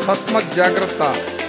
తస్మత్ జాగ్రత్త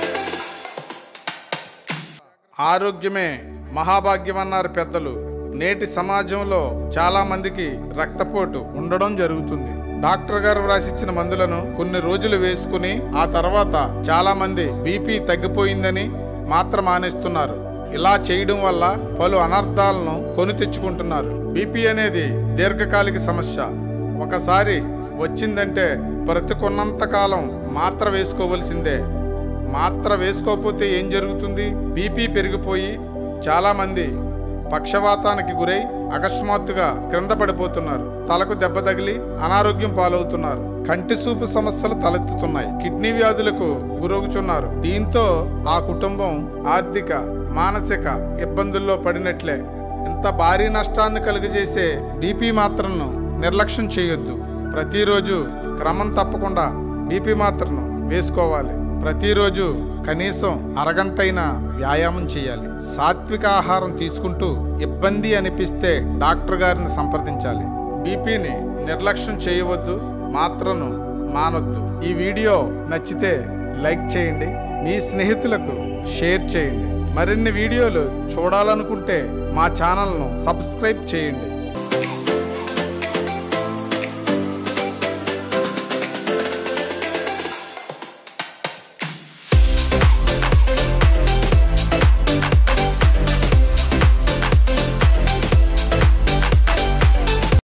ఆరోగ్యమే మహాభాగ్యం అన్నారు పెద్దలు నేటి సమాజంలో చాలా మందికి రక్తపోటు ఉండడం జరుగుతుంది డాక్టర్ గారు వ్రాసిచ్చిన మందులను కొన్ని రోజులు వేసుకుని ఆ తర్వాత చాలా మంది బీపీ తగ్గిపోయిందని మాత్ర మానేస్తున్నారు ఇలా చేయడం వల్ల పలు అనర్థాలను కొని తెచ్చుకుంటున్నారు బీపీ అనేది దీర్ఘకాలిక సమస్య ఒకసారి వచ్చిందంటే బ్రతికున్నంత కాలం మాత్ర వేసుకోవలసిందే మాత్ర వేసుకోకపోతే ఏం జరుగుతుంది బీపీ పెరిగిపోయి చాలామంది పక్షవాతానికి గురై అకస్మాత్తుగా క్రింద పడిపోతున్నారు తలకు దెబ్బ తగిలి అనారోగ్యం పాలవుతున్నారు కంటి చూపు సమస్యలు తలెత్తుతున్నాయి కిడ్నీ వ్యాధులకు గురవుచున్నారు దీంతో ఆ కుటుంబం ఆర్థిక మానసిక ఇబ్బందుల్లో పడినట్లే ఇంత భారీ నష్టాన్ని కలుగజేసే బీపీ మాత్రను నిర్లక్ష్యం చేయొద్దు ప్రతిరోజు క్రమం తప్పకుండా బీపీ మాత్రను వేసుకోవాలి ప్రతిరోజు కనీసం అరగంటైనా వ్యాయామం చేయాలి సాత్విక ఆహారం తీసుకుంటూ ఇబ్బంది అనిపిస్తే డాక్టర్ గారిని సంప్రదించాలి బీపీని నిర్లక్ష్యం చేయవద్దు మాత్రను మానొద్దు ఈ వీడియో నచ్చితే లైక్ చేయండి మీ స్నేహితులకు షేర్ చేయండి మరిన్ని వీడియోలు చూడాలనుకుంటే మా ఛానల్ను సబ్స్క్రైబ్ చేయండి